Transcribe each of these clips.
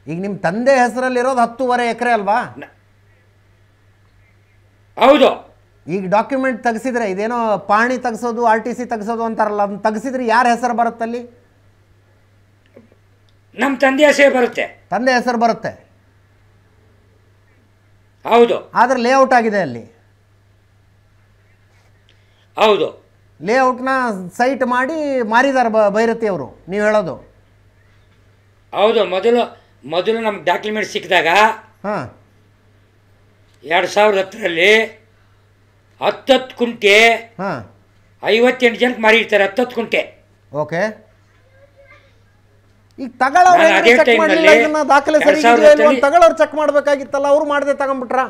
ಈಗ ನಿಮ್ಮ ತಂದೆ ಹೆಸರಲ್ಲಿರೋದು ಹತ್ತೂವರೆ ಎಕರೆ ಅಲ್ವಾ ಹೌದು ಈಗ ಡಾಕ್ಯುಮೆಂಟ್ ತೆಗೆಸಿದ್ರೆ ಇದೇನೋ ಪಾಣಿ ತೆಗ್ಸೋದು ಆರ್ ಟಿ ಸಿ ತೆಗ್ಸೋದು ಅಂತಾರಲ್ಲ ಅದನ್ನ ತೆಗೆಸಿದ್ರೆ ಯಾರ ಹೆಸರು ಬರುತ್ತಲ್ಲಿ ನಮ್ಮ ತಂದೆ ಹೆಸರೇ ಬರುತ್ತೆ ತಂದೆ ಹೆಸರು ಬರುತ್ತೆ ಹೌದು ಆದರೆ ಲೇಔಟ್ ಆಗಿದೆ ಅಲ್ಲಿ ಹೌದು ಲೇಔಟ್ನ ಸೈಟ್ ಮಾಡಿ ಮಾರಿದ್ದಾರೆ ಬ ಭೈರತಿ ಅವರು ನೀವು ಹೇಳೋದು ಹೌದು ಮೊದಲು ಮೊದಲು ನಮ್ಗೆ ಡಾಕ್ಯುಮೆಂಟ್ ಸಿಕ್ಕಿದಾಗ ಹಾಂ ಎರಡು ಸಾವಿರದ ಹತ್ತರಲ್ಲಿ ಹತ್ತತ್ತು ಕುಂಟೆ ಹಾಂ ಐವತ್ತೆಂಟು ಜನಕ್ಕೆ ಮಾರಿರ್ತಾರೆ ಹತ್ತತ್ತು ಕುಂಟೆ ಓಕೆ ಈಗ ತಗೊಳ್ಳೋರು ನಾನು ಅದೇ ಚೆಕ್ ಮಾಡಲಿಲ್ಲ ಟೈಮ್ನಲ್ಲಿ ಇದನ್ನ ದಾಖಲೆ ಎರಡ್ ಸರಿ ಸಾವಿರದ ಇದೆಯೋ ಇಲ್ವೋ ಹತ್ತರಲ್ಲಿ- ಅಂತ ತಗೊಳ್ಳೋರು ಚೆಕ್ ಮಾಡಬೇಕಾಗಿತ್ತಲ್ಲ ಅವ್ರು ಮಾಡದೆ ತಗೊಂಬಿಟ್ರಾ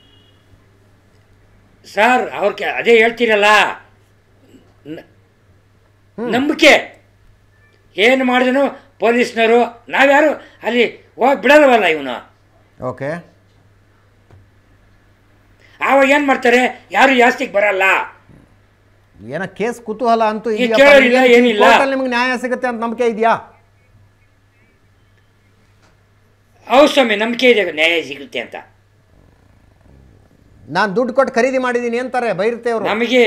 ಸರ್ ಅವ್ರ ಕೆ- ಅದೇ ಹೇಳ್ತೀರಲ್ಲ ನ- ನಂಬಿಕೆ ಏನು ಮಾಡಿದನು ಪೊಲೀಸ್ನವರು ನಾವ್ಯಾರು ಅಲ್ಲಿ ಹೋಗಿ ಬಿಡಲ್ವಲ್ಲ ಇವನು ಓಕೆ ಆವಾಗ ಏನು ಮಾಡ್ತಾರೆ ಯಾರು ಜಾಸ್ತಿಗೆ ಬರಲ್ಲ ಏನೋ ಕೇಸ್ ಕುತೂಹಲ ಅಂತೂ ಈಗ ಇದೆಯಪ್ಪ. ಕೇಳೋರಿಲ್ಲ, ನಿಮ್ಗೆ ಏನಿಲ್ಲ. ಕೋರ್ಟಲ್ಲಿ ನಿಮ್ಗೆ ನ್ಯಾಯ ಸಿಗುತ್ತೆ ಅಂತ ನಂಬಿಕೆ ಇದೆಯಾ ಹೌದು ಸ್ವಾಮಿ ನಂಬಿಕೆ ಇದೆ ನ್ಯಾಯ ಸಿಗುತ್ತೆ ಅಂತ ನಾನು ದುಡ್ಡು ಕೊಟ್ಟು ಖರೀದಿ ಮಾಡಿದ್ದೀನಿ ಅಂತಾರೆ ಭೈರತಿ ಅವರು ನಮಗೆ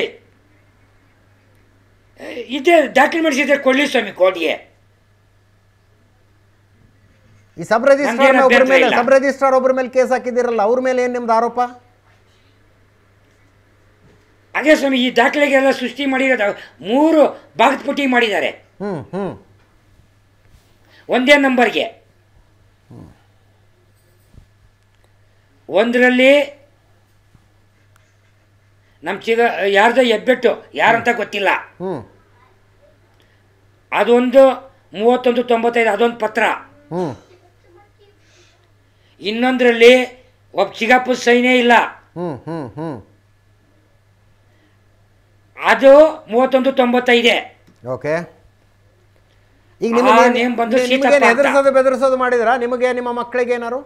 ಏ, ಇದೆ ಡಾಕ್ಯುಮೆಂಟ್ಸ್ ಇದ್ರೆ ಕೊಡ್ಲಿ ಸ್ವಾಮಿ ಕೋರ್ಟ್ಗೆ ಈ ಸಬ್ ರಿಜಿಸ್ಟ್ರಾರ್ ನಮ್ಗೇನು ಒಬ್ಬರ ಅಭ್ಯಂತರ ಮೇಲೆ ಇಲ್ಲ. ಸಬ್ ರಿಜಿಸ್ಟ್ರಾರ್ ಒಬ್ಬರ ಮೇಲೆ ಕೇಸ್ ಹಾಕಿದ್ದೀರಲ್ಲ ಅವ್ರ ಮೇಲೆ ಏನು ನಿಮ್ದು ಆರೋಪ ಅದೇ ಸ್ವಾಮಿ ಈ ದಾಖಲೆಗೆಲ್ಲ ಸೃಷ್ಟಿ ಮಾಡಿರೋದು ಮೂರು ಭಾಗದ ಪಟ್ಟಿ ಮಾಡಿದ್ದಾರೆ ಹ್ಞೂ ಹ್ಞೂ ಒಂದೇ ನಂಬರ್ಗೆ ಒಂದರಲ್ಲಿ ನಮ್ಮ ಚಿಗ ಯಾರ್ದೋ ಹೆಬ್ಬೆಟ್ಟು ಯಾರಂತ ಗೊತ್ತಿಲ್ಲ ಹ್ಞೂ ಅದೊಂದು ಮೂವತ್ತೊಂದು ತೊಂಬತ್ತೈದು ಅದೊಂದು ಪತ್ರ ಹ್ಞೂ ಇನ್ನೊಂದರಲ್ಲಿ ಒಬ್ಬ ಚಿಗಪ್ಪದ ಸೈನೇ ಇಲ್ಲ ಹ್ಞೂ ಹ್ಞೂ ಹ್ಞೂ ಅದು ಮೂವತ್ತೊಂದು ತೊಂಬತ್ತೈದೆ ಓಕೆ ಈಗ ಆ ನಿಮಗೆ ನೇಮ್ ಬಂದು ನಿಮಗೇನು ಸೀತಪ್ಪ ಅಂತ. ಹೆದರ್ಸೋದು ಬೆದರ್ಸೋದು ಮಾಡಿದ್ರಾ ನಿಮಗೆ ನಿಮ್ಮ ಮಕ್ಕಳಿಗೆ ಏನಾರು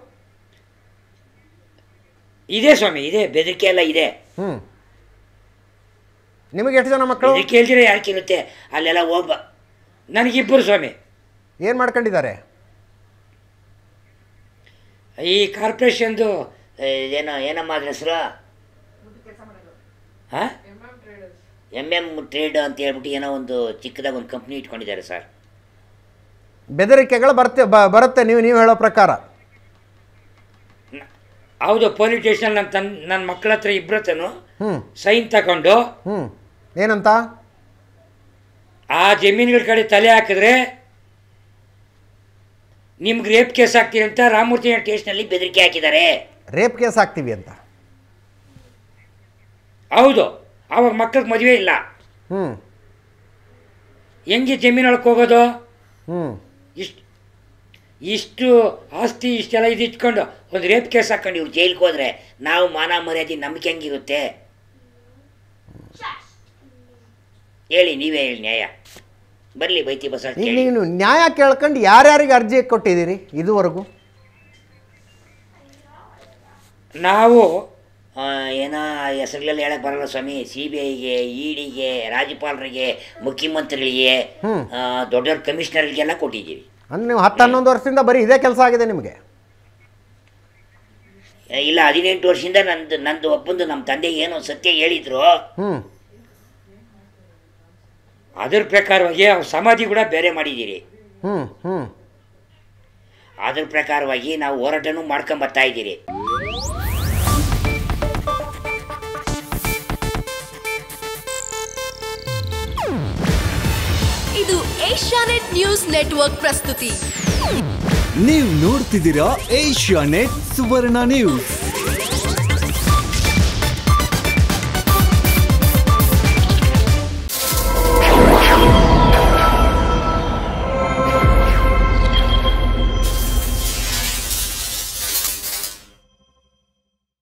ಇದೆ ಸ್ವಾಮಿ ಇದೆ ಬೆದರಿಕೆ ಎಲ್ಲ ಇದೆ ಹ್ಞೂ ನಿಮಗೆ ಎಷ್ಟು ಜನ ಮಕ್ಕಳು ಬೆದರಿಕೆ ಹೇಳ್ದಿರ ಯಾರು ಕೇಳುತ್ತೆ ಅಲ್ಲೆಲ್ಲ ಒಬ್ಬ ನನಗಿಬ್ಬರು ಸ್ವಾಮಿ ಏನು ಮಾಡ್ಕೊಂಡಿದ್ದಾರೆ ಈ ಕಾರ್ಪೊರೇಷನ್ದು ಏನೋ ಏನಮ್ಮ ಅದ್ರ ಹೆಸರು ಹಾಂ ಎಮ್ ಎಮ್ ಟ್ರೇಡ್ ಅಂತ ಹೇಳ್ಬಿಟ್ಟು ಏನೋ ಒಂದು ಚಿಕ್ಕದಾಗ ಒಂದು ಕಂಪ್ನಿ ಇಟ್ಕೊಂಡಿದ್ದಾರೆ ಸರ್ ಬೆದರಿಕೆಗಳು ಬರ್ತೆ ಬ ಬರುತ್ತೆ ನೀವು ನೀವು ಹೇಳೋ ಪ್ರಕಾರ ಹೌದು ಪೊಲೀಸ್ ಸ್ಟೇಷನ್ ನನ್ನ ತನ್ ನನ್ನ ಮಕ್ಕಳ ಹತ್ರ ಇಬ್ಬರತನು ಹ್ಞೂ ಸೈನ್ ತಗೊಂಡು ಹ್ಞೂ ಏನಂತ ಆ ಜಮೀನುಗಳ ಕಡೆ ತಲೆ ಹಾಕಿದ್ರೆ ನಿಮ್ಗೆ ರೇಪ್ ಕೇಸ್ ಹಾಕ್ತೀರಿ ಅಂತ ರಾಮಮೂರ್ತಿ ಸ್ಟೇಷನಲ್ಲಿ ಬೆದರಿಕೆ ಹಾಕಿದ್ದಾರೆ ರೇಪ್ ಕೇಸ್ ಹಾಕ್ತೀವಿ ಅಂತ ಹೌದು ಅವಾಗ ಮಕ್ಕಳಿಗೆ ಮದುವೆ ಇಲ್ಲ ಹ್ಞೂ ಹೆಂಗೆ ಜಮೀನೊಳಗೆ ಹೋಗೋದು ಹ್ಞೂ ಇಷ್ಟು ಇಷ್ಟು ಆಸ್ತಿ ಇಷ್ಟೆಲ್ಲ ಇದು ಇಟ್ಕೊಂಡು ಒಂದು ರೇಪ್ ಕೇಸ್ ಹಾಕೊಂಡು ಇವ್ರು ಜೈಲಿಗೆ ಹೋದ್ರೆ ನಾವು ಮಾನ ಮರ್ಯಾದೆ ನಂಬಿಕೆ ಹೆಂಗಿರುತ್ತೆ ಹೇಳಿ ನೀವೇ ಹೇಳಿ ನ್ಯಾಯ ಬರಲಿ ಬೈತಿ ಬಸ ಈಗ ನೀನು ನ್ಯಾಯ ಕೇಳ್ಕೊಂಡು ಯಾರ್ಯಾರಿಗೆ ಅರ್ಜಿ ಕೊಟ್ಟಿದ್ದೀರಿ ಇದುವರೆಗೂ ನಾವು ಆ, ಏನೋ ಹೆಸರುಗಳೆಲ್ಲ ಹೇಳಕ್ಕೆ ಬರಲ್ಲ ಸ್ವಾಮಿ ಸಿ ಬಿ ಐಗೆ ಇ ಡಿಗೆ ರಾಜ್ಯಪಾಲರಿಗೆ ಮುಖ್ಯಮಂತ್ರಿಗಳಿಗೆ ಹ್ಮ್. ಆ, ದೊಡ್ಡ ದೊಡ್ಡ ಕಮಿಷನರ್ಗೆಲ್ಲ ಕೊಟ್ಟಿದ್ದೀವಿ ಅಂದ್ರೆ ನೀವು ಹತ್ತು ಹನ್ನೊಂದು ವರ್ಷದಿಂದ ಬರೀ ಇದೇ ಕೆಲಸ ಆಗಿದೆ ನಿಮಗೆ ಇಲ್ಲ ಹದಿನೆಂಟು ವರ್ಷದಿಂದ ನಂದು ನಂದು ಒಬ್ಬಂದು ನಮ್ಮ ತಂದೆಗೆ ಏನೋ ಸತ್ಯ ಹೇಳಿದ್ರು ಹ್ಞೂ ಅದ್ರ ಪ್ರಕಾರವಾಗಿ ಅವ್ರ ಸಮಾಧಿ ಕೂಡ ಬೇರೆ ಮಾಡಿದ್ದೀರಿ ಹ್ಞೂ ಹ್ಞೂ ಅದ್ರ ಪ್ರಕಾರವಾಗಿ ನಾವು ಹೋರಾಟನೂ ಮಾಡ್ಕೊಂಡ್ ಬರ್ತಾ ಇದ್ದೀರಿ ಇದು ಏಷ್ಯಾನೆಟ್ ನ್ಯೂಸ್ ನೆಟ್ವರ್ಕ್ ಪ್ರಸ್ತುತಿ ನೀವು ನೋಡ್ತಿದ್ದೀರಾ ಏಷ್ಯಾ ನೆಟ್ ಸುವರ್ಣ ನ್ಯೂಸ್